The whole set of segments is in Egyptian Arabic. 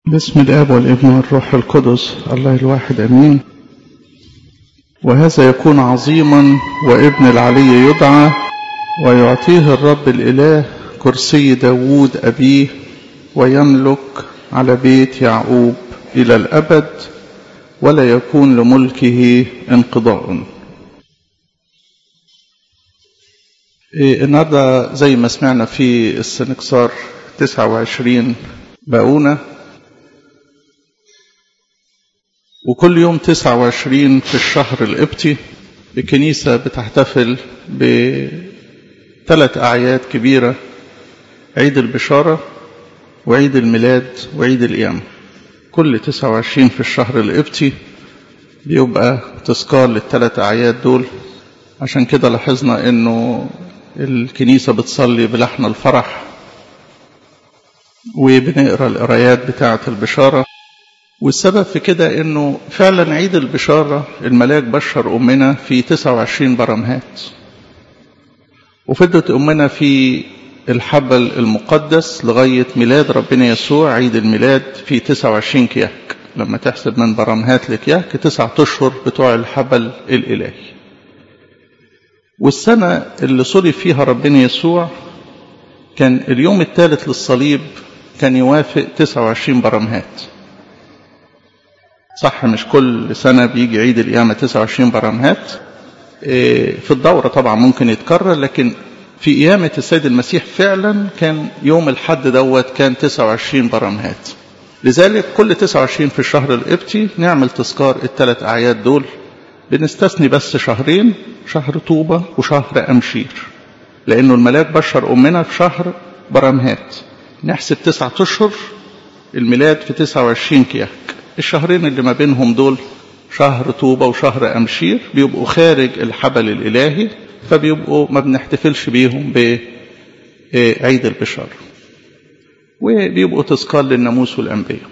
باسم الاب والابن والروح القدس الله الواحد امين وهذا يكون عظيما وابن العلي يدعى ويعطيه الرب الاله كرسي داوود ابيه ويملك على بيت يعقوب الى الابد ولا يكون لملكه انقضاء إيه النهارده زي ما سمعنا في السنكسار 29 باقونه وكل يوم 29 في الشهر القبطي الكنيسة بتحتفل بثلاث أعياد كبيرة عيد البشارة وعيد الميلاد وعيد القيامة كل 29 في الشهر القبطي بيبقى تذكار للثلاث أعياد دول عشان كده لاحظنا انه الكنيسة بتصلي بلحن الفرح وبنقرا القرايات بتاعة البشارة والسبب في كده انه فعلا عيد البشارة الملاك بشر امنا في 29 برمهات وفضلت امنا في الحبل المقدس لغاية ميلاد ربنا يسوع عيد الميلاد في 29 كياك لما تحسب من برمهات لكياك تسعة اشهر بتوع الحبل الالهي والسنة اللي صلب فيها ربنا يسوع كان اليوم الثالث للصليب كان يوافق 29 برمهات صح مش كل سنة بيجي عيد القيامة 29 برمهات في الدورة طبعا ممكن يتكرر لكن في قيامة السيد المسيح فعلا كان يوم الحد دوت كان 29 برمهات لذلك كل 29 في الشهر القبطي نعمل تذكار الثلاث أعياد دول بنستثني بس شهرين شهر طوبة وشهر أمشير لأنه الملاك بشر أمنا في شهر برمهات نحسب تسعة أشهر الميلاد في 29 كياك الشهرين اللي ما بينهم دول شهر طوبة وشهر أمشير بيبقوا خارج الحبل الإلهي فبيبقوا ما بنحتفلش بيهم بعيد البشار وبيبقوا تذكار للناموس والأنبياء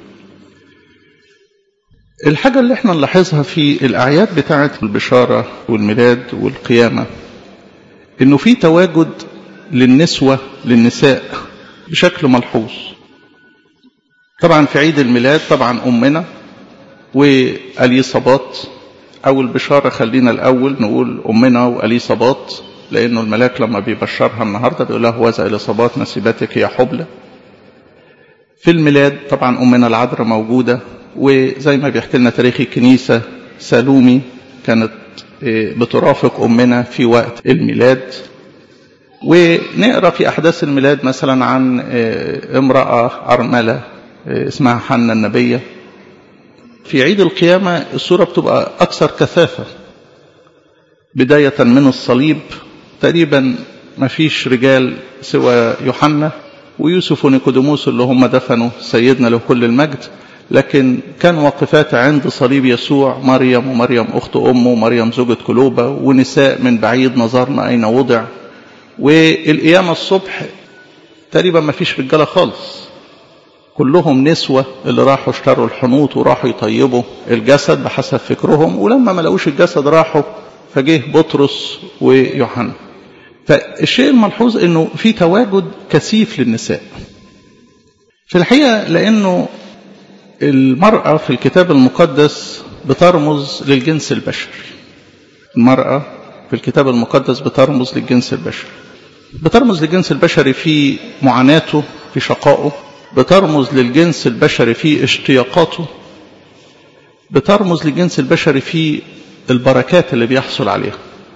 الحاجة اللي احنا نلاحظها في الأعياد بتاعة البشارة والميلاد والقيامة إنه في تواجد للنسوة للنساء بشكل ملحوظ طبعا في عيد الميلاد طبعا أمنا وأليصابات أو البشارة خلينا الأول نقول أمنا وأليصابات لأنه الملاك لما بيبشرها النهاردة بيقول لها وذا إليصابات نسيبتك يا حبلى في الميلاد طبعا أمنا العذراء موجودة وزي ما بيحكي لنا تاريخ الكنيسة سالومي كانت بترافق أمنا في وقت الميلاد ونقرأ في أحداث الميلاد مثلا عن امرأة أرملة اسمها حنا النبية في عيد القيامة الصورة بتبقى أكثر كثافة بداية من الصليب تقريبا ما فيش رجال سوى يوحنا ويوسف ونيكوديموس اللي هم دفنوا سيدنا له كل المجد لكن كان واقفات عند صليب يسوع مريم ومريم أخت أمه ومريم زوجة كلوبة ونساء من بعيد نظرنا أين وضع والقيامة الصبح تقريبا ما فيش رجالة خالص كلهم نسوة اللي راحوا اشتروا الحنوط وراحوا يطيبوا الجسد بحسب فكرهم ولما ما لقوش الجسد راحوا فجه بطرس ويوحنا فالشيء الملحوظ انه في تواجد كثيف للنساء في الحقيقة لانه المرأة في الكتاب المقدس بترمز للجنس البشري المرأة في الكتاب المقدس بترمز للجنس البشري بترمز للجنس البشري في معاناته في شقائه بترمز للجنس البشري في اشتياقاته بترمز للجنس البشري في البركات اللي بيحصل عليها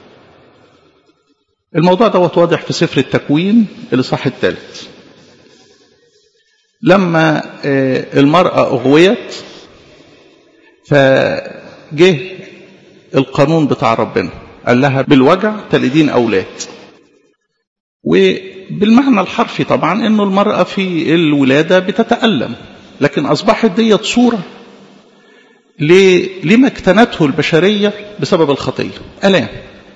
الموضوع دوت واضح في سفر التكوين الإصحاح الثالث لما المرأة أغويت فجه القانون بتاع ربنا قال لها بالوجع تلدين أولاد وبالمعنى الحرفي طبعا انه المرأة في الولادة بتتألم لكن أصبحت ديت صورة لما اكتنته البشرية بسبب الخطية ألام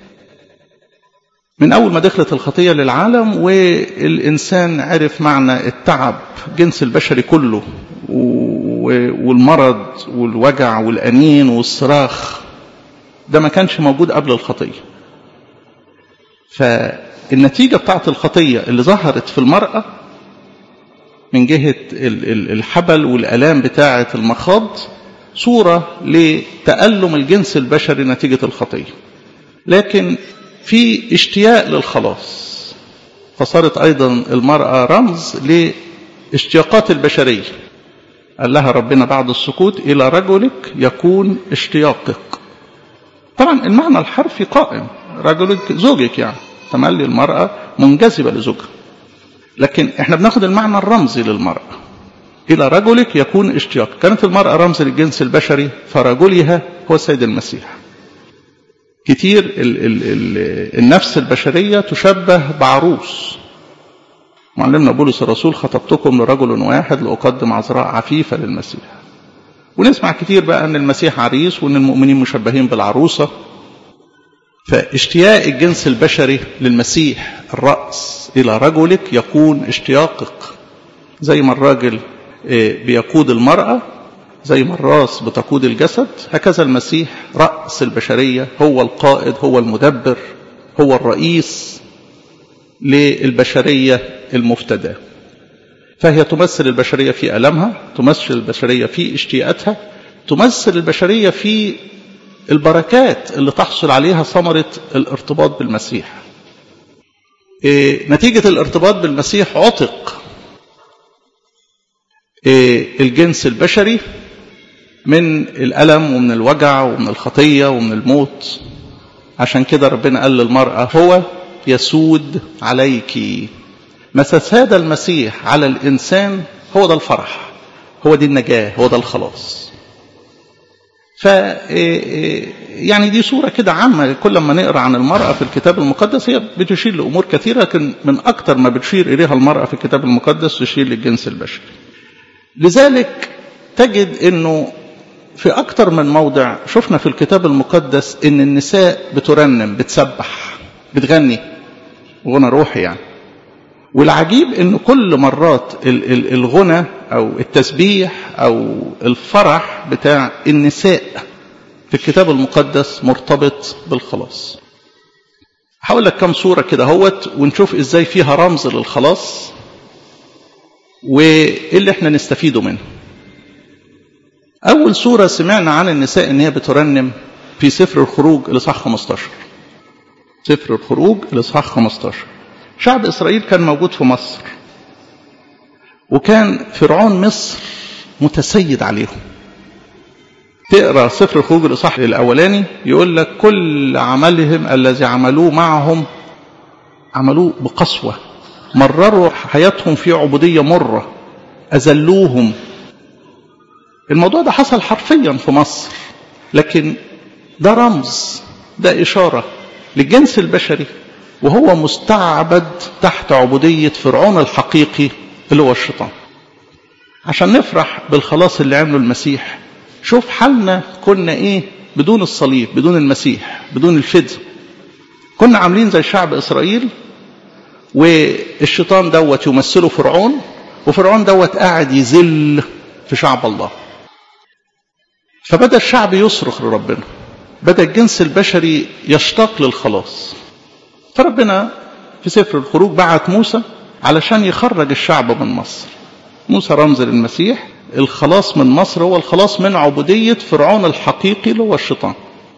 من أول ما دخلت الخطية للعالم والإنسان عرف معنى التعب جنس البشري كله والمرض والوجع والأنين والصراخ ده ما كانش موجود قبل الخطية فالنتيجة بتاعت الخطية اللي ظهرت في المرأة من جهة الحبل والألام بتاعة المخاض صورة لتألم الجنس البشري نتيجة الخطية لكن في اشتياق للخلاص فصارت أيضا المرأة رمز لاشتياقات البشرية قال لها ربنا بعد السكوت إلى رجلك يكون اشتياقك طبعا المعنى الحرفي قائم رجلك زوجك يعني تملي المرأة منجذبة لزوجها لكن احنا بناخد المعنى الرمزي للمرأة إلى رجلك يكون اشتياق كانت المرأة رمز للجنس البشري فرجلها هو السيد المسيح كتير ال ال ال النفس البشرية تشبه بعروس معلمنا بولس الرسول خطبتكم لرجل واحد لأقدم عذراء عفيفة للمسيح ونسمع كتير بقى أن المسيح عريس وأن المؤمنين مشبهين بالعروسة فاشتياق الجنس البشري للمسيح الرأس إلى رجلك يكون اشتياقك زي ما الراجل بيقود المرأة زي ما الراس بتقود الجسد هكذا المسيح رأس البشرية هو القائد هو المدبر هو الرئيس للبشرية المفتدى فهي تمثل البشرية في ألمها تمثل البشرية في اشتياقاتها تمثل البشرية في البركات اللي تحصل عليها ثمرة الارتباط بالمسيح إيه نتيجة الارتباط بالمسيح عتق إيه الجنس البشري من الألم ومن الوجع ومن الخطية ومن الموت عشان كده ربنا قال للمرأة هو يسود عليك ما ساد المسيح على الإنسان هو ده الفرح هو دي النجاة هو ده الخلاص ف يعني دي صورة كده عامة كل ما نقرأ عن المرأة في الكتاب المقدس هي بتشير لأمور كثيرة لكن من أكثر ما بتشير إليها المرأة في الكتاب المقدس تشير للجنس البشري لذلك تجد أنه في أكثر من موضع شفنا في الكتاب المقدس أن النساء بترنم بتسبح بتغني غنى روحي يعني والعجيب أن كل مرات الغنى أو التسبيح أو الفرح بتاع النساء في الكتاب المقدس مرتبط بالخلاص هقول لك كم صورة كده هوت ونشوف ازاي فيها رمز للخلاص وايه اللي احنا نستفيده منه اول صورة سمعنا عن النساء ان هي بترنم في سفر الخروج الاصحاح 15 سفر الخروج الاصحاح 15 شعب اسرائيل كان موجود في مصر وكان فرعون مصر متسيد عليهم تقرا سفر الخروج الاصحاح الاولاني يقول لك كل عملهم الذي عملوه معهم عملوه بقسوه مرروا حياتهم في عبوديه مره اذلوهم الموضوع ده حصل حرفيا في مصر لكن ده رمز ده اشاره للجنس البشري وهو مستعبد تحت عبوديه فرعون الحقيقي اللي هو الشيطان عشان نفرح بالخلاص اللي عمله المسيح شوف حالنا كنا ايه بدون الصليب بدون المسيح بدون الفداء كنا عاملين زي شعب اسرائيل والشيطان دوت يمثله فرعون وفرعون دوت قاعد يذل في شعب الله فبدا الشعب يصرخ لربنا بدا الجنس البشري يشتاق للخلاص فربنا في سفر الخروج بعت موسى علشان يخرج الشعب من مصر موسى رمز للمسيح الخلاص من مصر هو الخلاص من عبودية فرعون الحقيقي اللي هو الشيطان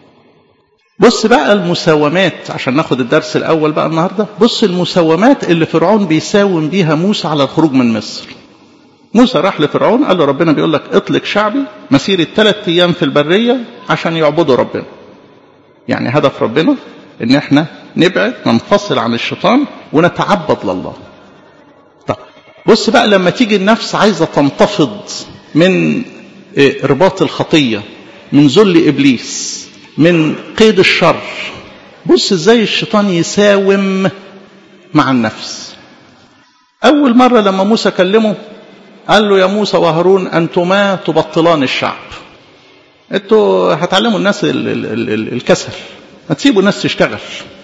بص بقى المساومات عشان ناخد الدرس الأول بقى النهاردة بص المساومات اللي فرعون بيساوم بيها موسى على الخروج من مصر موسى راح لفرعون قال له ربنا بيقول لك اطلق شعبي مسيرة ثلاث أيام في البرية عشان يعبدوا ربنا يعني هدف ربنا ان احنا نبعد ننفصل عن الشيطان ونتعبد لله طب بص بقى لما تيجي النفس عايزة تنتفض من رباط الخطية من ذل إبليس من قيد الشر بص ازاي الشيطان يساوم مع النفس أول مرة لما موسى كلمه قال له يا موسى وهارون أنتما تبطلان الشعب انتوا هتعلموا الناس ال ال ال الكسل هتسيبوا الناس تشتغل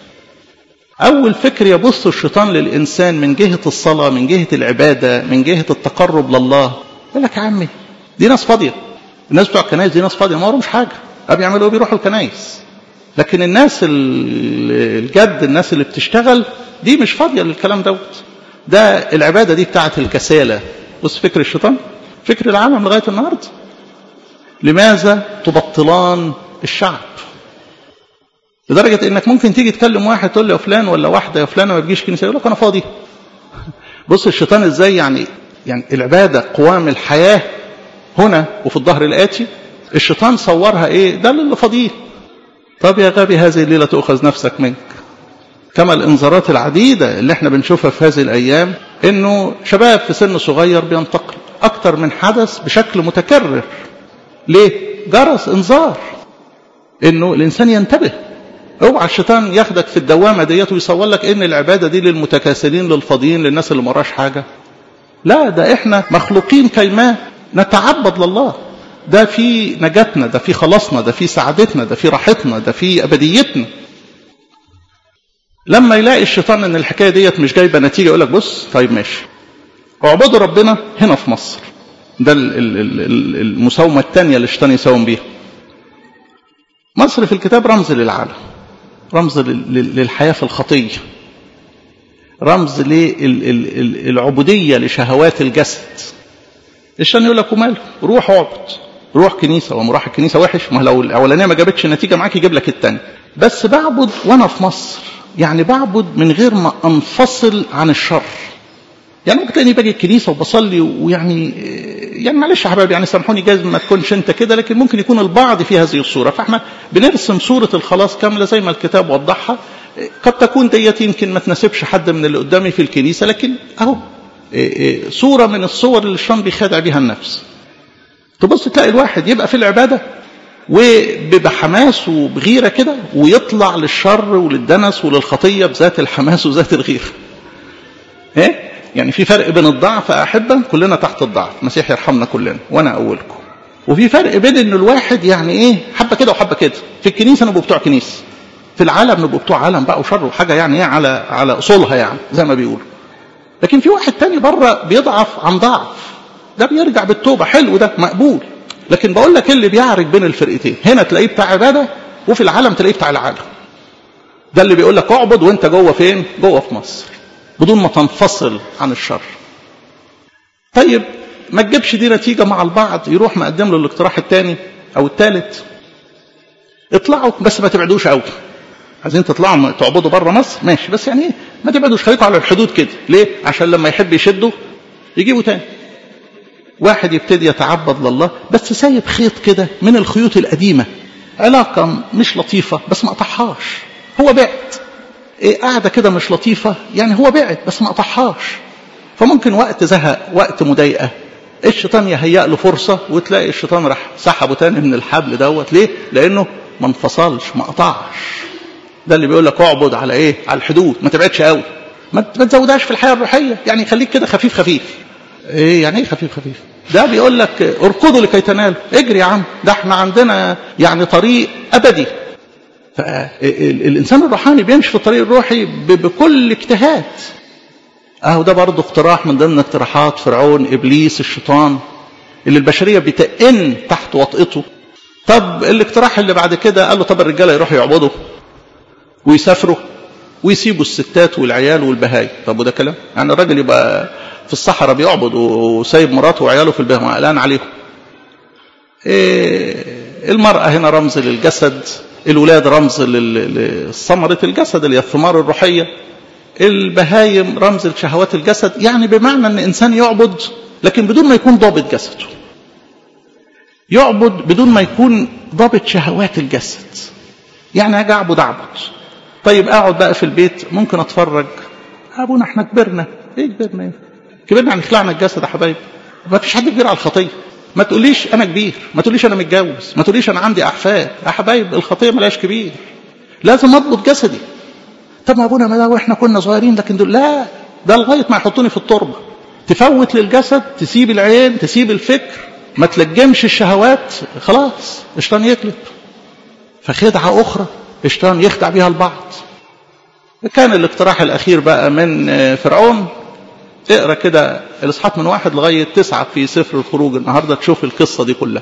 أول فكر يبص الشيطان للإنسان من جهة الصلاة من جهة العبادة من جهة التقرب لله يقول لك يا عمي دي ناس فاضية الناس بتوع الكنايس دي ناس فاضية ما مش حاجة بيعملوا ايه بيروحوا الكنايس لكن الناس الجد الناس اللي بتشتغل دي مش فاضية للكلام دوت ده العبادة دي بتاعت الكسالة بص فكر الشيطان فكر العالم لغاية النهاردة لماذا تبطلان الشعب لدرجة انك ممكن تيجي تكلم واحد تقول له يا فلان ولا واحدة يا فلانة ما بتجيش كنيسة يقول لك انا فاضي بص الشيطان ازاي يعني يعني العبادة قوام الحياة هنا وفي الظهر الآتي الشيطان صورها ايه ده اللي فاضيه طب يا غبي هذه الليلة تؤخذ نفسك منك كما الانذارات العديدة اللي احنا بنشوفها في هذه الأيام انه شباب في سن صغير بينتقل أكتر من حدث بشكل متكرر ليه؟ جرس انذار انه الإنسان ينتبه اوعى الشيطان ياخدك في الدوامة ديت ويصور لك ان العبادة دي للمتكاسلين للفاضيين للناس اللي مراش حاجة لا ده احنا مخلوقين كيما نتعبد لله ده في نجاتنا ده في خلاصنا ده في سعادتنا ده في راحتنا ده في أبديتنا لما يلاقي الشيطان ان الحكايه ديت مش جايبه نتيجه يقول لك بص طيب ماشي اعبدوا ربنا هنا في مصر ده المساومه الثانيه اللي الشيطان يساوم بيها مصر في الكتاب رمز للعالم رمز للحياه في الخطيه رمز للعبوديه لشهوات الجسد الشيطان يقول لك وماله روح اعبد روح كنيسه ومراح الكنيسه وحش ما لو الاولانيه ما جابتش نتيجه معاك يجيب لك الثانيه بس بعبد وانا في مصر يعني بعبد من غير ما انفصل عن الشر يعني ممكن تلاقيني باجي الكنيسه وبصلي ويعني يعني معلش يا حبايبي يعني سامحوني جايز ما تكونش انت كده لكن ممكن يكون البعض في هذه الصوره فاحنا بنرسم صوره الخلاص كامله زي ما الكتاب وضحها قد تكون ديت يمكن ما تناسبش حد من اللي قدامي في الكنيسه لكن اهو صوره من الصور اللي الشيطان بيخادع بيها النفس تبص تلاقي الواحد يبقى في العباده وبحماس وبغيرة كده ويطلع للشر وللدنس وللخطية بذات الحماس وذات الغيرة ايه يعني في فرق بين الضعف أحبة كلنا تحت الضعف المسيح يرحمنا كلنا وأنا أولكم وفي فرق بين إن الواحد يعني إيه حبة كده وحبة كده في الكنيسة نبقوا بتوع كنيسة في العالم نبقوا بتوع عالم بقى وشر وحاجة يعني إيه على على أصولها يعني زي ما بيقولوا لكن في واحد تاني بره بيضعف عن ضعف ده بيرجع بالتوبة حلو ده مقبول لكن بقول لك اللي بيعرج بين الفرقتين هنا تلاقيه بتاع عباده وفي العالم تلاقيه بتاع العالم ده اللي بيقول لك اعبد وانت جوه فين جوه في مصر بدون ما تنفصل عن الشر طيب ما تجيبش دي نتيجه مع البعض يروح مقدم له الاقتراح الثاني او الثالث اطلعوا بس ما تبعدوش قوي عايزين تطلعوا تعبدوا بره مصر ماشي بس يعني ايه ما تبعدوش خليكم على الحدود كده ليه عشان لما يحب يشدوا يجيبوا تاني واحد يبتدي يتعبد لله بس سايب خيط كده من الخيوط القديمة علاقة مش لطيفة بس ما قطعهاش هو بعد إيه قاعدة كده مش لطيفة يعني هو بعد بس ما قطعهاش فممكن وقت زهق وقت مضايقة الشيطان يهيأ له فرصة وتلاقي الشيطان راح سحبه تاني من الحبل دوت ليه؟ لأنه ما انفصلش ما قطعش ده اللي بيقول لك اعبد على ايه؟ على الحدود ما تبعدش قوي ما تزودهاش في الحياة الروحية يعني خليك كده خفيف خفيف ايه يعني ايه خفيف خفيف ده بيقول لك اركضوا لكي تنالوا اجري يا عم ده احنا عندنا يعني طريق ابدي فالانسان الروحاني بيمشي في الطريق الروحي بكل اجتهاد اهو ده برضه اقتراح من ضمن اقتراحات فرعون ابليس الشيطان اللي البشريه بتئن تحت وطئته طب الاقتراح اللي بعد كده قال له طب الرجاله يروحوا يعبدوا ويسافروا ويسيبوا الستات والعيال والبهاي طب وده كلام يعني الراجل يبقى في الصحراء بيعبد وسايب مراته وعياله في البهاء قلقان عليهم إيه المرأة هنا رمز للجسد الولاد رمز لثمرة الجسد اللي هي الثمار الروحية البهايم رمز لشهوات الجسد يعني بمعنى ان انسان يعبد لكن بدون ما يكون ضابط جسده يعبد بدون ما يكون ضابط شهوات الجسد يعني اجي اعبد اعبد طيب اقعد بقى في البيت ممكن اتفرج ابونا احنا كبرنا ايه كبرنا ايه كبرنا يعني خلعنا الجسد يا حبايبي ما فيش حد كبير على الخطيه ما تقوليش انا كبير ما تقوليش انا متجوز ما تقوليش انا عندي احفاد يا حبايب الخطيه ملاش كبير لازم اضبط جسدي طب ما ابونا ما ده واحنا كنا صغيرين لكن دول لا ده لغايه ما يحطوني في التربه تفوت للجسد تسيب العين تسيب الفكر ما تلجمش الشهوات خلاص الشيطان يقلب فخدعه اخرى الشيطان يخدع بها البعض كان الاقتراح الاخير بقى من فرعون اقرا كده الاصحاح من واحد لغايه تسعه في سفر الخروج النهارده تشوف القصه دي كلها.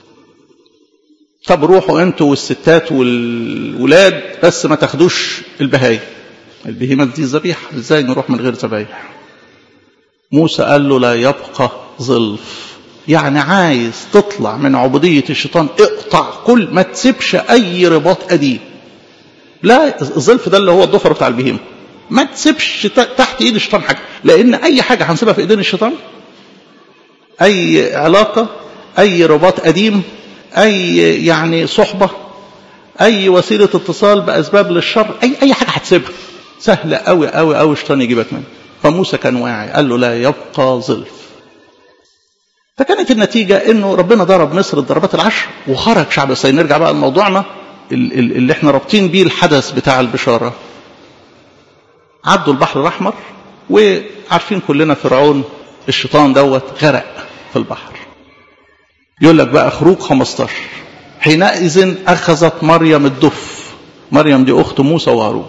طب روحوا انتوا والستات والولاد بس ما تاخدوش البهايم. البهيمات دي الذبيحه ازاي نروح من غير ذبايح؟ موسى قال له لا يبقى ظلف يعني عايز تطلع من عبودية الشيطان اقطع كل ما تسيبش أي رباط قديم لا الظلف ده اللي هو الضفر بتاع البهيمة ما تسيبش تحت ايد الشيطان حاجة لأن أي حاجة هنسيبها في ايدين الشيطان أي علاقة أي رباط قديم أي يعني صحبة أي وسيلة اتصال بأسباب للشر أي أي حاجة هتسيبها سهلة أوي أوي أوي الشيطان يجيبك منها فموسى كان واعي قال له لا يبقى ظلف فكانت النتيجة انه ربنا ضرب مصر الضربات العشر وخرج شعب اسرائيل نرجع بقى لموضوعنا اللي احنا رابطين بيه الحدث بتاع البشارة عدوا البحر الأحمر وعارفين كلنا فرعون الشيطان دوت غرق في البحر يقول لك بقى خروج 15 حينئذ أخذت مريم الدف مريم دي أخت موسى وهارون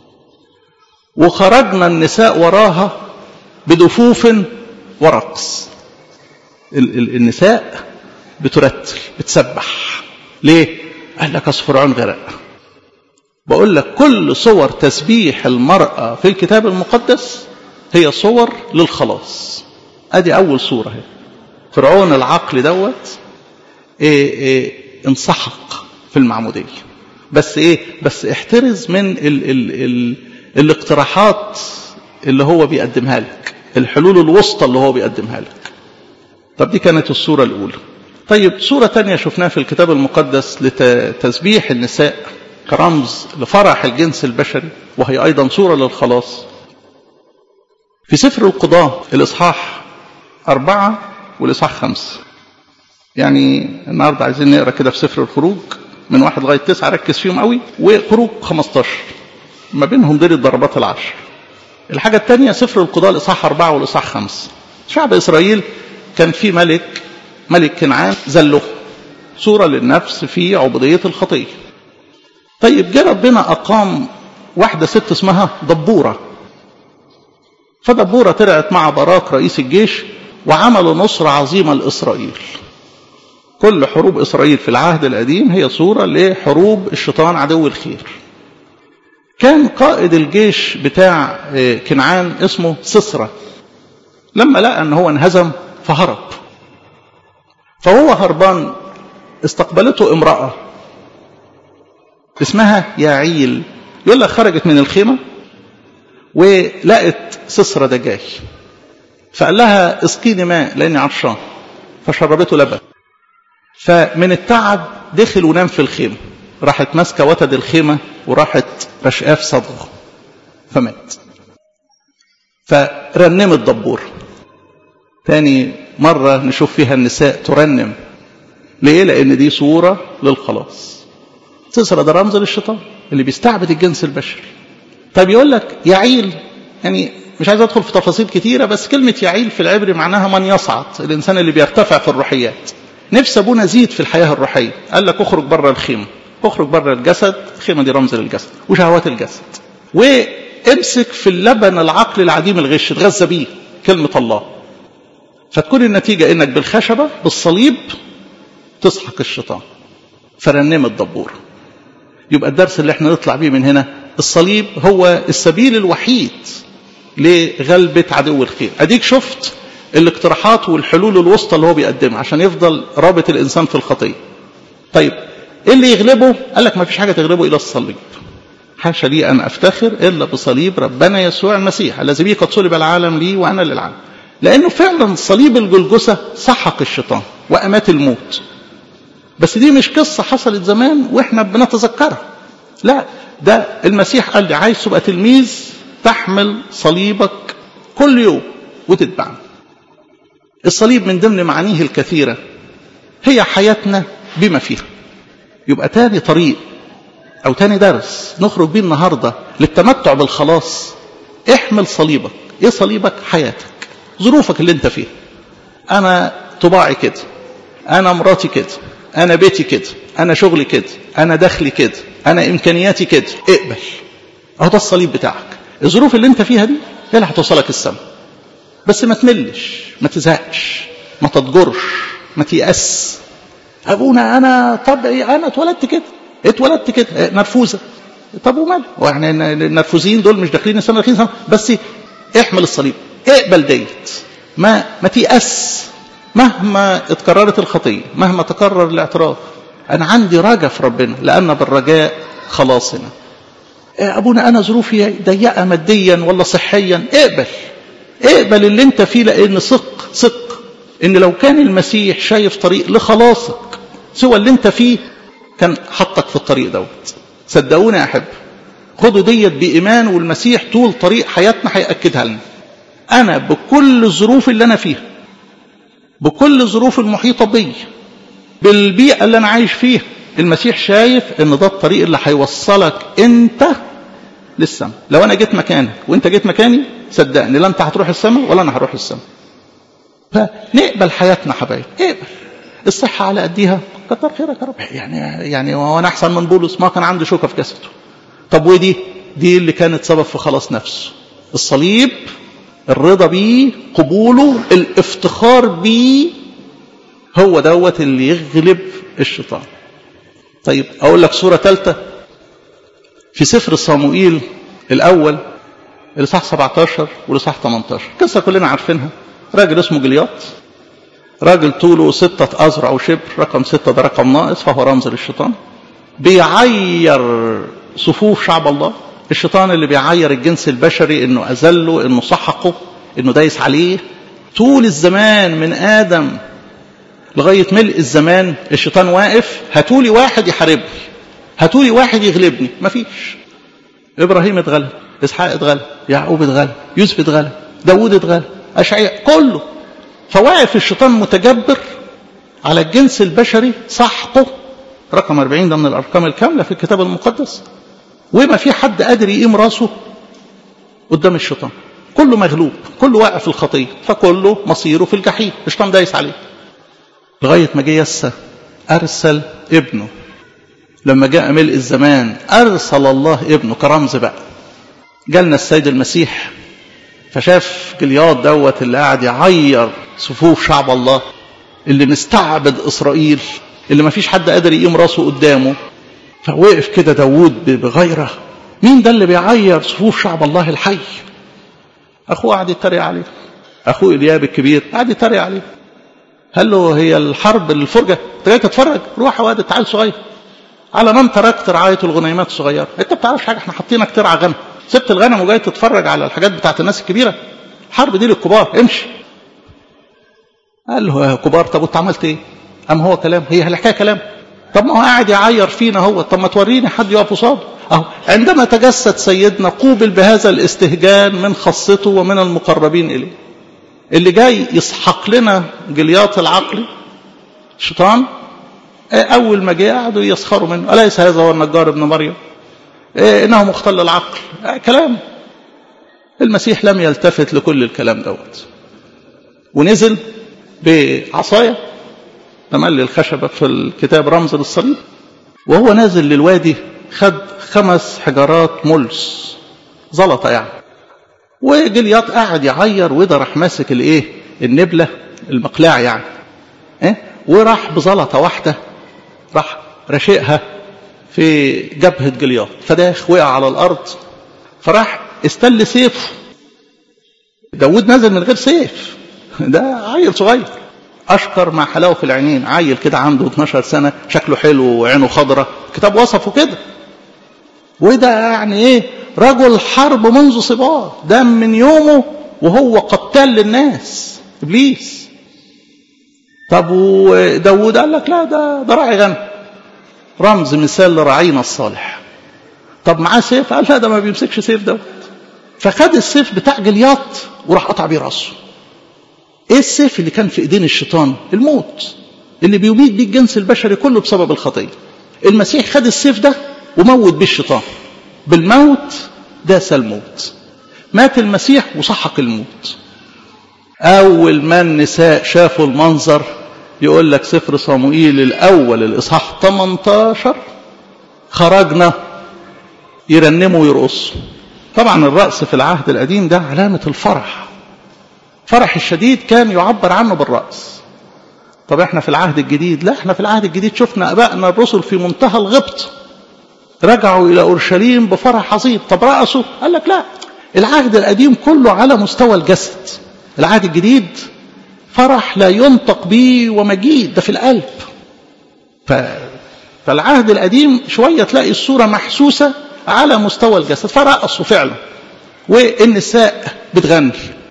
وخرجنا النساء وراها بدفوف ورقص النساء بترتل بتسبح ليه قال لك اصل فرعون غرق بقول لك كل صور تسبيح المرأة في الكتاب المقدس هي صور للخلاص ادي اول صورة هي فرعون العقل دوت إيه إيه انسحق في المعمودية بس ايه بس احترز من ال ال ال الاقتراحات اللي هو بيقدمها لك الحلول الوسطى اللي هو بيقدمها لك طب دي كانت الصورة الأولى طيب صورة تانية شفناها في الكتاب المقدس لتسبيح النساء كرمز لفرح الجنس البشري وهي أيضا صورة للخلاص في سفر القضاء الإصحاح أربعة والإصحاح خمسة يعني النهاردة عايزين نقرأ كده في سفر الخروج من واحد لغاية تسعة ركز فيهم قوي وخروج 15 ما بينهم دير الضربات العشر الحاجة الثانية سفر القضاء الإصحاح أربعة والإصحاح خمسة شعب إسرائيل كان في ملك ملك كنعان زله صورة للنفس في عبودية الخطية طيب جه ربنا أقام واحدة ست اسمها دبورة فدبورة طلعت مع باراك رئيس الجيش وعملوا نصرة عظيمة لإسرائيل كل حروب إسرائيل في العهد القديم هي صورة لحروب الشيطان عدو الخير كان قائد الجيش بتاع كنعان اسمه سسرة لما لقى ان هو انهزم فهرب فهو هربان استقبلته امرأة اسمها ياعيل يقول لك خرجت من الخيمة ولقت سسرة ده جاي فقال لها اسقيني ماء لاني عطشان فشربته لبن فمن التعب دخل ونام في الخيمة راحت ماسكة وتد الخيمة وراحت رشقاه في صدغه فمات فرنمت دبور تاني مرة نشوف فيها النساء ترنم ليه؟ لأن دي صورة للخلاص تسرى ده رمز للشيطان اللي بيستعبد الجنس البشري طب يقول لك يعيل يعني مش عايز ادخل في تفاصيل كتيرة بس كلمة يعيل في العبري معناها من يصعد الإنسان اللي بيرتفع في الروحيات نفس أبونا زيد في الحياة الروحية قال لك اخرج بره الخيمة اخرج بره الجسد الخيمة دي رمز للجسد وشهوات الجسد وامسك في اللبن العقل العديم الغش اتغذى بيه كلمة الله فتكون النتيجة انك بالخشبة بالصليب تسحق الشيطان فرنم الدبور يبقى الدرس اللي احنا نطلع بيه من هنا الصليب هو السبيل الوحيد لغلبة عدو الخير اديك شفت الاقتراحات والحلول الوسطى اللي هو بيقدمها عشان يفضل رابط الانسان في الخطيه طيب ايه اللي يغلبه قال لك ما فيش حاجه تغلبه الا الصليب حاشا لي ان افتخر الا بصليب ربنا يسوع المسيح الذي به قد صلب العالم لي وانا للعالم لانه فعلا صليب الجلجسه سحق الشيطان وامات الموت بس دي مش قصه حصلت زمان واحنا بنتذكرها لا ده المسيح قال لي عايز تبقى تلميذ تحمل صليبك كل يوم وتتبعني الصليب من ضمن معانيه الكثيره هي حياتنا بما فيها يبقى تاني طريق او تاني درس نخرج بيه النهارده للتمتع بالخلاص احمل صليبك ايه صليبك حياتك ظروفك اللي انت فيها انا طباعي كده انا مراتي كده انا بيتي كده انا شغلي كده انا دخلي كده انا امكانياتي كده اقبل اهو ده الصليب بتاعك الظروف اللي انت فيها دي هي اللي هتوصلك السما بس ما تملش ما تزهقش ما تضجرش ما تيأس ابونا انا طبعي انا اتولدت كده اتولدت كده نرفوزه طب ومال واحنا النرفوزيين دول مش داخلين السما داخلين السما بس احمل الصليب اقبل ديت ما ما تيأس مهما اتكررت الخطية مهما تكرر الاعتراف أنا عندي رجاء في ربنا لأن بالرجاء خلاصنا أبونا أنا ظروفي ضيقة ماديا ولا صحيا اقبل اقبل اللي انت فيه لأن ثق ثق إن لو كان المسيح شايف طريق لخلاصك سوى اللي انت فيه كان حطك في الطريق دوت صدقوني يا أحب خدوا ديت بإيمان والمسيح طول طريق حياتنا هيأكدها لنا أنا بكل الظروف اللي أنا فيها بكل الظروف المحيطة بي بالبيئة اللي أنا عايش فيها المسيح شايف ان ده الطريق اللي هيوصلك انت للسماء لو انا جيت مكانك وانت جيت مكاني صدقني لا انت هتروح السماء ولا انا هروح السماء فنقبل حياتنا حبايب اقبل الصحة على قديها كتر خيرك يا رب يعني يعني وانا احسن من بولس ما كان عنده شوكة في جسده طب ودي دي اللي كانت سبب في خلاص نفسه الصليب الرضا بيه قبوله الافتخار بيه هو دوت اللي يغلب الشيطان طيب أقول لك صورة ثالثة في سفر صموئيل الأول الإصحاح 17 والإصحاح 18 قصة كلنا عارفينها راجل اسمه جلياط راجل طوله ستة أذرع وشبر رقم ستة ده رقم ناقص فهو رمز للشيطان بيعير صفوف شعب الله الشيطان اللي بيعير الجنس البشري انه اذله انه سحقه انه دايس عليه طول الزمان من ادم لغاية ملء الزمان الشيطان واقف هاتولي واحد يحاربني هاتولي واحد يغلبني مفيش إبراهيم اتغلب إسحاق اتغلب يعقوب اتغلب يوسف اتغلب داوود اتغلب أشعياء كله فواقف الشيطان متجبر على الجنس البشري سحقه رقم 40 ده من الأرقام الكاملة في الكتاب المقدس وما في حد قادر يقيم راسه قدام الشيطان كله مغلوب كله واقع في الخطية فكله مصيره في الجحيم الشيطان دايس عليه لغاية ما جه يسى أرسل ابنه لما جاء ملء الزمان أرسل الله ابنه كرمز بقى جالنا السيد المسيح فشاف جلياد دوت اللي قاعد يعير صفوف شعب الله اللي مستعبد إسرائيل اللي ما فيش حد قادر يقيم راسه قدامه فوقف كده داوود بغيره مين ده اللي بيعير صفوف شعب الله الحي أخوه قاعد يتريق عليه أخوه إلياب الكبير قاعد يتريق عليه قال له هي الحرب الفرجة انت جاي تتفرج روح يا واد تعال صغير على من تركت رعاية الغنيمات الصغيرة انت بتعرفش حاجة احنا حاطينك ترعى غنم سبت الغنم وجاي تتفرج على الحاجات بتاعت الناس الكبيرة الحرب دي للكبار امشي قال له يا كبار طب وانت عملت ايه ام هو كلام هي الحكايه كلام طب ما هو قاعد يعير فينا هو طب ما توريني حد يقف قصاده اهو عندما تجسد سيدنا قوبل بهذا الاستهجان من خاصته ومن المقربين اليه اللي جاي يسحق لنا جلياط العقلي الشيطان أول ما جاء قعدوا يسخروا منه أليس هذا هو النجار ابن مريم إنه مختل العقل كلام المسيح لم يلتفت لكل الكلام دوت ونزل بعصاية تملي الخشبة في الكتاب رمز للصليب وهو نازل للوادي خد خمس حجارات ملس زلطة يعني وجلياط قاعد يعير وده راح ماسك الايه النبله المقلاع يعني إيه؟ وراح بزلطه واحده راح رشقها في جبهه جلياط فداخ وقع على الارض فراح استل سيفه داود نزل من غير سيف ده عيل صغير اشكر مع حلاوه في العينين عيل كده عنده 12 سنه شكله حلو وعينه خضره الكتاب وصفه كده وده يعني ايه رجل حرب منذ صباه ده من يومه وهو قتال للناس ابليس طب وداود قال لك لا ده ده راعي غنم رمز مثال لراعينا الصالح طب معاه سيف قال لا ده ما بيمسكش سيف دوت فخد السيف بتاع جلياط وراح قطع بيه راسه ايه السيف اللي كان في ايدين الشيطان الموت اللي بيميت بيه الجنس البشري كله بسبب الخطيه المسيح خد السيف ده وموت بيه الشيطان بالموت داس الموت مات المسيح وسحق الموت أول ما النساء شافوا المنظر يقول لك سفر صموئيل الأول الإصحاح 18 خرجنا يرنموا ويرقصوا طبعا الرقص في العهد القديم ده علامة الفرح فرح الشديد كان يعبر عنه بالرقص طب احنا في العهد الجديد لا احنا في العهد الجديد شفنا ابائنا الرسل في منتهى الغبط رجعوا الى اورشليم بفرح عظيم طب رقصوا قال لك لا العهد القديم كله على مستوى الجسد العهد الجديد فرح لا ينطق به ومجيد ده في القلب ف... فالعهد القديم شوية تلاقي الصورة محسوسة على مستوى الجسد فرقصوا فعلا والنساء بتغني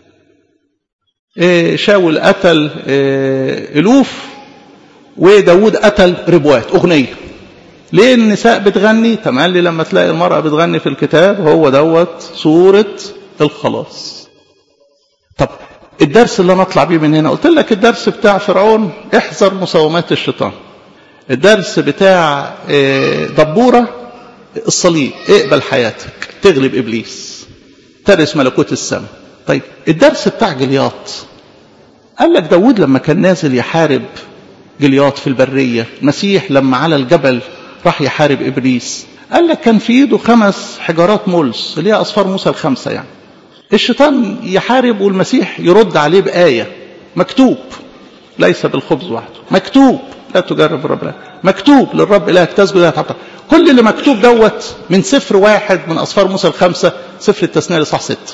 إيه شاول قتل إيه ألوف وداود قتل ربوات أغنية ليه النساء بتغني تملي لما تلاقي المرأة بتغني في الكتاب هو دوت صورة الخلاص طب الدرس اللي انا اطلع بيه من هنا قلت لك الدرس بتاع فرعون احذر مساومات الشيطان الدرس بتاع دبورة الصليب اقبل حياتك تغلب ابليس ترث ملكوت السماء طيب الدرس بتاع جلياط قال لك داود لما كان نازل يحارب جلياط في البرية مسيح لما على الجبل راح يحارب ابليس قال لك كان في ايده خمس حجارات ملس اللي هي اصفار موسى الخمسه يعني الشيطان يحارب والمسيح يرد عليه بآية مكتوب ليس بالخبز وحده مكتوب لا تجرب الرب لا مكتوب للرب إلهك تسجد لا تعبد كل اللي مكتوب دوت من سفر واحد من أصفار موسى الخمسة سفر التثنية لصح ستة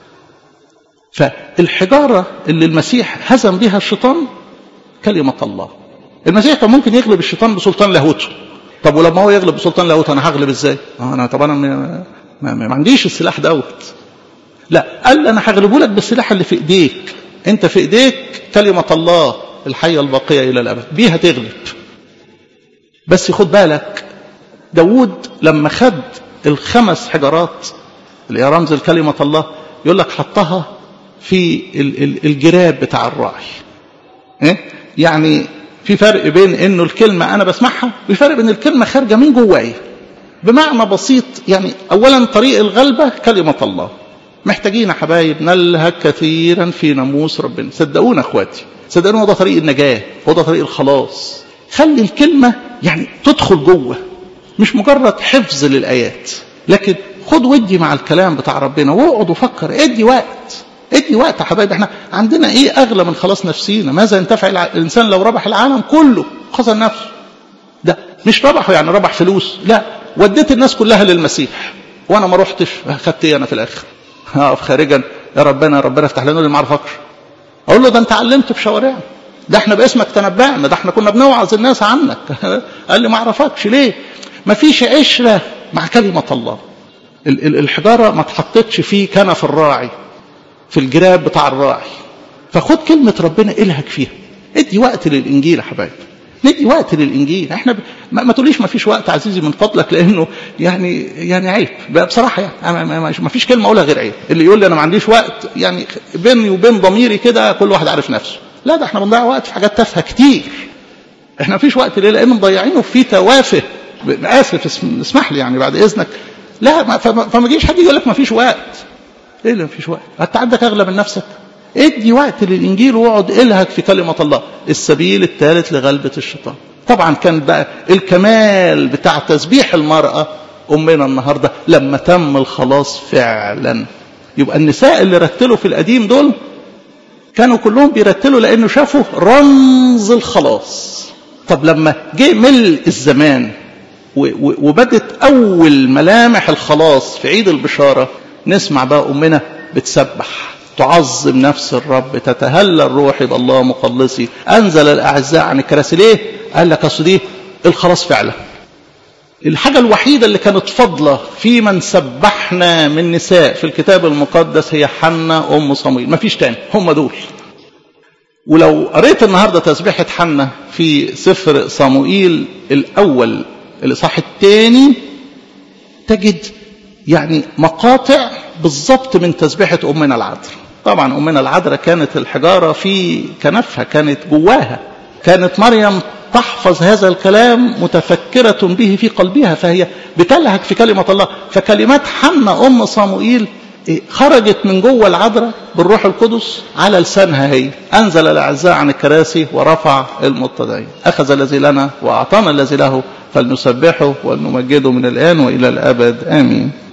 فالحجارة اللي المسيح هزم بها الشيطان كلمة الله المسيح كان ممكن يغلب الشيطان بسلطان لاهوته طب ولما هو يغلب بسلطان لاهوته انا هغلب ازاي؟ انا طبعا ما, ما, ما عنديش السلاح دوت لا قال انا هغلبه لك بالسلاح اللي في ايديك انت في ايديك كلمة الله الحية الباقية الى الابد بيها تغلب بس خد بالك داود لما خد الخمس حجارات اللي هي رمز الكلمة الله يقول لك حطها في الجراب بتاع الراعي إيه؟ يعني في فرق بين انه الكلمة انا بسمعها وفي فرق بين الكلمة خارجة من جوايا بمعنى بسيط يعني اولا طريق الغلبة كلمة الله محتاجين يا حبايب نلهج كثيرا في ناموس ربنا صدقونا اخواتي صدقونا هو ده طريق النجاة هو ده طريق الخلاص خلي الكلمة يعني تدخل جوه مش مجرد حفظ للآيات لكن خد ودي مع الكلام بتاع ربنا واقعد وفكر ادي وقت ادي وقت يا حبايبي احنا عندنا ايه اغلى من خلاص نفسينا ماذا ينتفع الانسان لو ربح العالم كله خسر نفسه ده مش ربحه يعني ربح فلوس لا وديت الناس كلها للمسيح وانا ما رحتش خدت ايه انا في الاخر هقف خارجا يا ربنا يا ربنا افتح لنا اللي ما اعرفكش اقول له ده انت علمت في شوارعنا ده احنا باسمك تنبأنا ده احنا كنا بنوعظ الناس عنك قال لي ما اعرفكش ليه ما فيش عشرة مع كلمة الله الحجارة ما اتحطتش في كنف الراعي في الجراب بتاع الراعي فخد كلمة ربنا الهك فيها ادي وقت للإنجيل يا حبايبي ندي وقت للانجيل احنا ب... ما, ما تقوليش ما فيش وقت عزيزي من فضلك لانه يعني يعني عيب بصراحه يعني ما, ما, ما فيش كلمه اقولها غير عيب اللي يقول لي انا ما عنديش وقت يعني بيني وبين ضميري كده كل واحد عارف نفسه لا ده احنا بنضيع وقت في حاجات تافهه كتير احنا ما فيش وقت ليه لان مضيعينه في توافه اسف اسمح لي يعني بعد اذنك لا ما فما يجيش حد يقول لك ما فيش وقت ايه اللي ما فيش وقت انت عندك اغلى من نفسك ادي وقت للانجيل واقعد الهك في كلمه الله السبيل الثالث لغلبه الشيطان طبعا كان بقى الكمال بتاع تسبيح المراه امنا النهارده لما تم الخلاص فعلا يبقى النساء اللي رتلوا في القديم دول كانوا كلهم بيرتلوا لانه شافوا رمز الخلاص طب لما جه ملء الزمان وبدت اول ملامح الخلاص في عيد البشاره نسمع بقى امنا بتسبح تعظم نفس الرب تتهلى الروح بالله مخلصي انزل الاعزاء عن الكراسي ليه قال لك اصل دي الخلاص فعلا الحاجة الوحيدة اللي كانت فضلة في من سبحنا من نساء في الكتاب المقدس هي حنة أم صمويل ما فيش تاني هم دول ولو قريت النهاردة تسبيحة حنة في سفر صموئيل الأول الإصحاح الثاني تجد يعني مقاطع بالضبط من تسبيحة أمنا العذراء طبعا أمنا العذراء كانت الحجارة في كنفها كانت جواها كانت مريم تحفظ هذا الكلام متفكرة به في قلبها فهي بتلهك في كلمة الله فكلمات حنة أم صموئيل خرجت من جوه العذراء بالروح القدس على لسانها هي أنزل الأعزاء عن الكراسي ورفع المتضعين أخذ الذي لنا وأعطانا الذي له فلنسبحه ولنمجده من الآن وإلى الأبد آمين